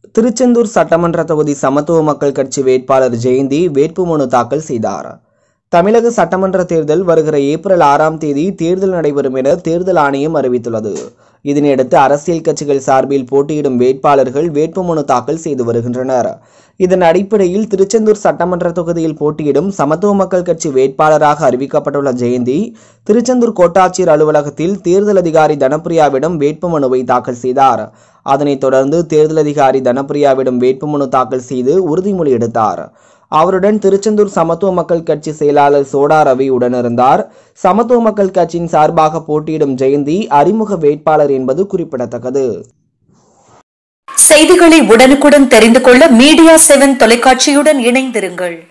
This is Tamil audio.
திருச்செந்தூர் சட்டமன்ற தொகுதி சமத்துவ மக்கள் கட்சி வேட்பாளர் ஜெயந்தி வேட்புமனு தாக்கல் செய்தார் தமிழக சட்டமன்ற தேர்தல் வருகிற ஏப்ரல் ஆறாம் தேதி தேர்தல் நடைபெறும் என தேர்தல் ஆணையம் அறிவித்துள்ளது இதனையடுத்து அரசியல் கட்சிகள் சார்பில் போட்டியிடும் வேட்பாளர்கள் வேட்புமனு தாக்கல் செய்து வருகின்றனர் இதன் அடிப்படையில் திருச்செந்தூர் சட்டமன்ற தொகுதியில் போட்டியிடும் சமத்துவ மக்கள் கட்சி வேட்பாளராக அறிவிக்கப்பட்டுள்ள ஜெயந்தி திருச்செந்தூர் கோட்டாட்சியர் அலுவலகத்தில் தேர்தல் அதிகாரி தனப்பிரியாவிடம் வேட்புமனுவை தாக்கல் செய்தார் அதனைத் தொடர்ந்து தேர்தல் அதிகாரி தனப்பிரியாவிடம் வேட்புமனு தாக்கல் செய்து உறுதிமொழி எடுத்தார் அவருடன் திருச்செந்தூர் சமத்துவ மக்கள் கட்சி செயலாளர் சோடா ரவி உடனிருந்தார் சமத்துவ மக்கள் கட்சியின் சார்பாக போட்டியிடும் ஜெயந்தி அறிமுக வேட்பாளர் என்பது குறிப்பிடத்தக்கது செய்திகளை உடனுக்குடன் தெரிந்து கொள்ள மீடியா செவன் தொலைக்காட்சியுடன் இணைந்திருங்கள்